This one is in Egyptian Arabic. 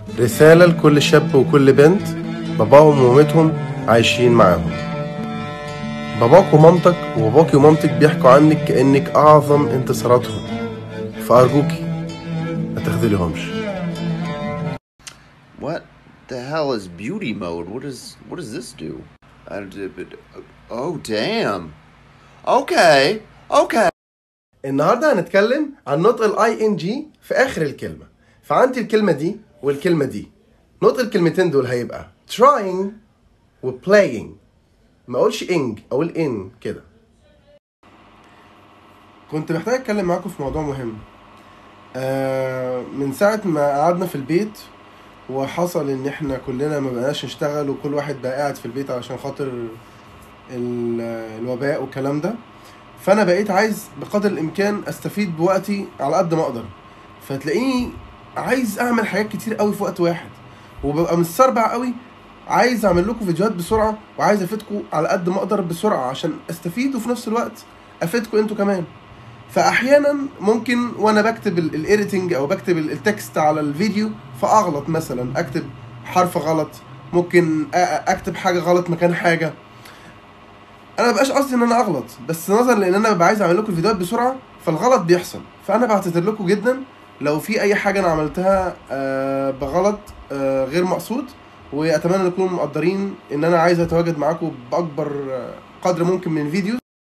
رسالة لكل شاب وكل بنت باباهم ومامتهم عايشين معاهم باباك ومامتك وباباكي ومامتك بيحكوا عنك كأنك أعظم انتصاراتهم فأرجوكي ما تخذليهمش What the hell is beauty mode? What is what does this do? I, but- oh damn. Okay. Okay. النهارده هنتكلم عن نطق الاي ان جي في اخر الكلمه فعندي الكلمه دي والكلمه دي نطق الكلمتين دول هيبقى trying و playing ما اقولش ing اقول in كده كنت محتاج اتكلم معاكم في موضوع مهم آه من ساعه ما قعدنا في البيت وحصل ان احنا كلنا ما بقناش نشتغل وكل واحد بقى قاعد في البيت علشان خاطر ال- الوباء والكلام ده فانا بقيت عايز بقدر الامكان استفيد بوقتي على قد ما اقدر فتلاقيني عايز اعمل حاجات كتير قوي في وقت واحد وببقى مستربع قوي عايز اعمل لكم فيديوهات بسرعه وعايز افيدكم على قد ما اقدر بسرعه عشان استفيد وفي نفس الوقت افيدكم انتوا كمان فاحيانا ممكن وانا بكتب الايديتنج او بكتب ال- التكست على الفيديو فاغلط مثلا اكتب حرف غلط ممكن أ- أ- اكتب حاجه غلط مكان حاجه انا مبقاش قصدي ان انا اغلط بس نظرا لان انا ببقى عايز اعمل لكم الفيديوهات بسرعه فالغلط بيحصل فانا بعتذر لكم جدا لو في اي حاجه انا عملتها آه، بغلط آه، غير مقصود واتمنى ان تكونوا مقدرين ان انا عايز اتواجد معاكم باكبر آه، قدر ممكن من الفيديوز